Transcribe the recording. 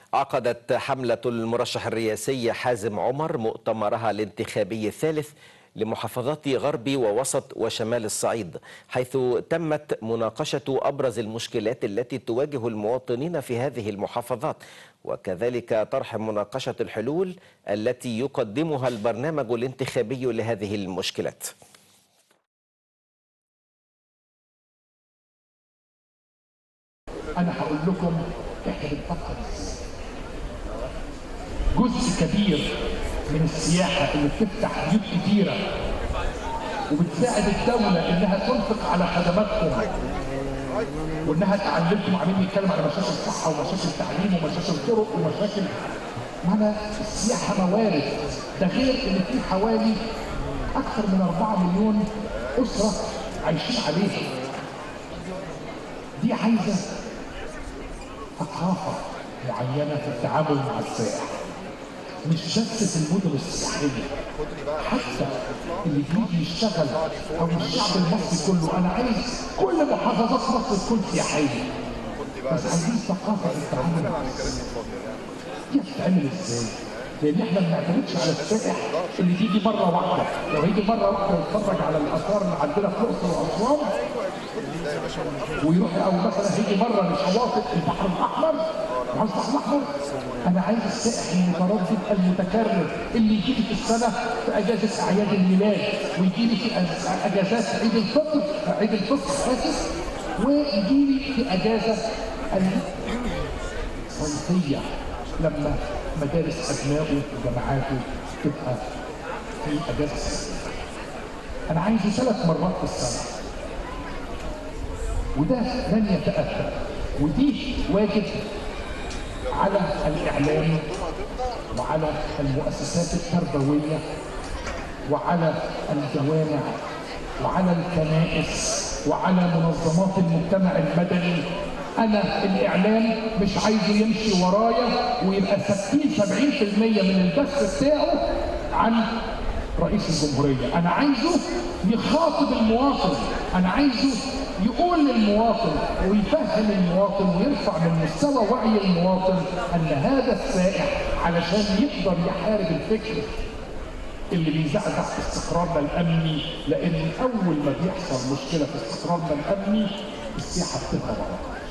عقدت حملة المرشح الرئاسي حازم عمر مؤتمرها الانتخابي الثالث لمحافظات غرب ووسط وشمال الصعيد حيث تمت مناقشة أبرز المشكلات التي تواجه المواطنين في هذه المحافظات وكذلك طرح مناقشة الحلول التي يقدمها البرنامج الانتخابي لهذه المشكلات انا هقول لكم احنا بنفكر ازاي جزء كبير من السياحه اللي بتفتح بيوت كتيره وبتساعد الدوله انها تنفق على خدماتكم وانها تعلمكم عمالين نتكلم على مشاكل صحه ومشاكل تعليم ومشاكل طرق ومشاكل معنى السياحه موارد ده غير ان في حوالي اكثر من 4 مليون اسره عايشين عليها دي عايزه ثقافة معينة في التعامل مع السائح مش بس في المدن السياحية حتى اللي بيجي يشتغل أو الشعب المصري كله أنا عايز كل محافظات مصر تكون سياحية بس عايزين ثقافة في التعامل مع السائح دي هتتعمل ازاي؟ لان احنا ما بنعتمدش على السائح اللي بيجي مره واحده، لو هيجي مره واحده يتفرج على الاثار اللي عندنا في الاقصر واسوان ويروح او مثلا هيجي مره لشواطئ البحر الاحمر البحر الاحمر انا عايز السائح المتردد المتكرر اللي يجي لي في السنه في اجازه اعياد الميلاد ويجي لي في اجازات عيد الفطر عيد الفطر اسف ويجي لي في اجازه الصيفيه لما مدارس ابنائه وجامعاته تبقى في اجازه صيفيه انا عايزه ثلاث مرات في السنه وده لن يتأتى ودي واجب على الإعلام وعلى المؤسسات التربوية وعلى الجوامع وعلى الكنائس وعلى منظمات المجتمع المدني أنا الإعلام مش عايزه يمشي ورايا ويبقى 60 70% من البث بتاعه عن رئيس الجمهورية أنا عايزه يخاطب المواطن أنا عايزه يقول للمواطن ويفهم المواطن ويرفع من مستوى وعي المواطن أن هذا السائح علشان يقدر يحارب الفكر اللي بيزعزع استقرارنا الأمني لأن أول ما بيحصل مشكلة في استقرارنا الأمني السياحة بتبقى وراها